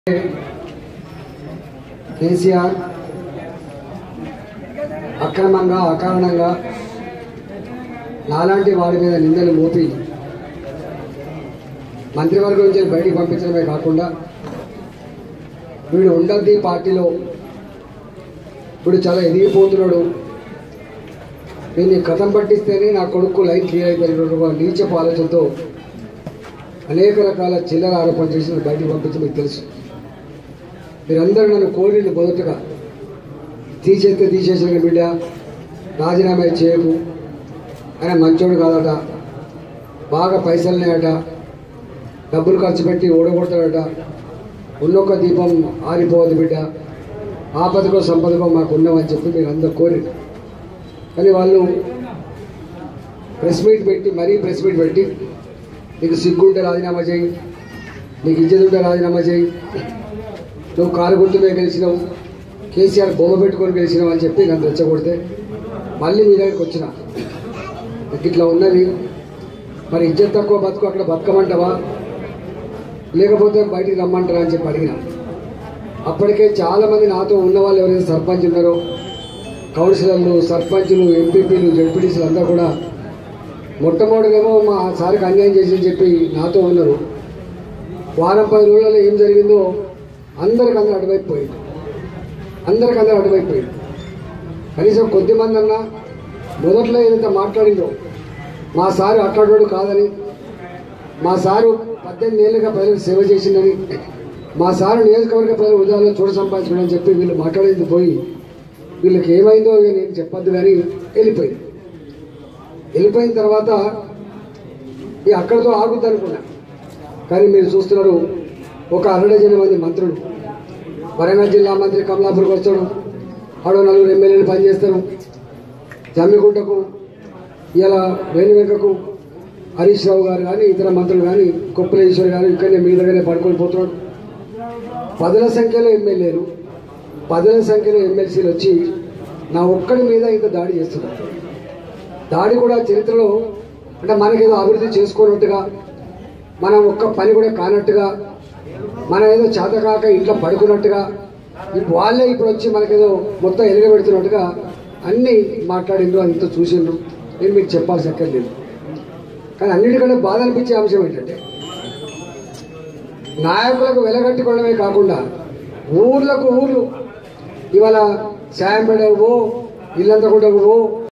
కేసీఆర్ అక్రమంగా అకారణంగా నాలాంటి వాడి మీద నిందలు మోపి మంత్రివర్గం నుంచి బయటికి పంపించడమే కాకుండా వీడు ఉండద్ది పార్టీలో వీడు చాలా ఎదిగిపోతున్నాడు దీన్ని కథం పట్టిస్తేనే నా కొడుకు లైన్ క్లియర్ అయిపోయినటువంటి ఒక నీచపు ఆలోచనతో అనేక రకాల చిల్లర ఆరోపణ చేసి బయటికి పంపించి మీకు తెలుసు మీరందరూ నన్ను కోరిన మొదటగా తీసేస్తే తీసేసిన బిడ్డ రాజీనామా చేయకు ఆయన మంచోడు కాదట బాగా పైసలున్నాయట డబ్బులు ఖర్చు పెట్టి ఓడగొడతాడట ఉన్నొక్క దీపం ఆరిపోవద్దు బిడ్డ ఆపదకో సంపదకో మాకు ఉన్నామని చెప్పి మీరు అందరూ కోరి కానీ వాళ్ళు ప్రెస్ మీట్ పెట్టి మరీ ప్రెస్ మీట్ పెట్టి నీకు సిగ్గుంటే రాజీనామా చేయి నీకు ఇజ్జత్ ఉంటే రాజీనామా చేయి నువ్వు కారు గుర్తు మీద గెలిచినావు కేసీఆర్ బొమ్మ పెట్టుకొని గెలిచినావు అని చెప్పి నన్ను రెచ్చగొడితే మళ్ళీ మీ దగ్గరికి వచ్చిన నీకు ఇట్లా ఉన్నది మరి ఇజ్జత్ తక్కువ బతుకు అక్కడ బతకమంటావా లేకపోతే బయటికి రమ్మంటారా అని చెప్పి అడిగిన అప్పటికే చాలా మంది నాతో ఉన్న వాళ్ళు ఎవరైతే సర్పంచ్ ఉన్నారో కౌన్సిలర్లు సర్పంచులు ఎంపీపీలు జడ్పీటీసీలు అంతా కూడా మొట్టమొదటిగేమో మా సార్కి అన్యాయం చేసి చెప్పి నాతో ఉన్నారు వారం పది రోజులలో ఏం జరిగిందో అందరికి అందరూ అటువైపు పోయింది అందరికి అందరూ అటువైపు పోయింది కనీసం కొద్దిమంది అన్నా మొదట్లో ఏదైతే మాట్లాడిందో మా సారు అట్లాడోడు కాదని మా సారు పద్దెనిమిది ఏళ్ళుగా ప్రజలకు సేవ చేసిందని మా సారు నియోజకవర్గ ప్రజల ఉదాహరణ చూడ సంపాదించుకోవడం చెప్పి వీళ్ళు మాట్లాడేది పోయి వీళ్ళకి ఏమైందో ఇక నేను చెప్పొద్దు కానీ వెళ్ళిపోయింది వెళ్ళిపోయిన తర్వాత ఇక అక్కడితో ఆగుద్ది అనుకున్నా కానీ మీరు చూస్తున్నారు ఒక అరడజన మంది మంత్రులు వరంగల్ జిల్లా మంత్రి కమలాపూర్కి వస్తాడు ఆడో నలుగురు ఎమ్మెల్యేలు పనిచేస్తారు జమ్మిగుంటకు ఇలా వేణువెంకకు హరీష్ రావు గారు కానీ ఇతర మంత్రులు కానీ కొప్పులేశ్వర్ గారు ఇక్కడనే మీ దగ్గరే పడుకొని పోతున్నాడు పదుల సంఖ్యలో ఎమ్మెల్యేలు పదుల సంఖ్యలో ఎమ్మెల్సీలు వచ్చి నా ఒక్కడి మీద ఇంత దాడి చేస్తున్నారు దాడి కూడా చరిత్రలో అంటే మనకేదో అభివృద్ధి చేసుకోనట్టుగా మనం ఒక్క పని కూడా కానట్టుగా మనం ఏదో చేతకాక ఇంట్లో పడుకున్నట్టుగా ఇప్పుడు వాళ్ళే ఇప్పుడు వచ్చి మనకేదో మొత్తం ఎలుగబెడుతున్నట్టుగా అన్నీ మాట్లాడిండ్రు అంతా చూసిండ్రు నేను మీకు చెప్పాల్సి అక్కర్లేదు కానీ అన్నిటికంటే బాధ అనిపించే అంశం ఏంటంటే నాయకులకు వెలగట్టుకోవడమే కాకుండా ఊర్లకు ఊర్లు ఇవాళ శాయంపేటకు పో ఇల్లంతకుంటకు పో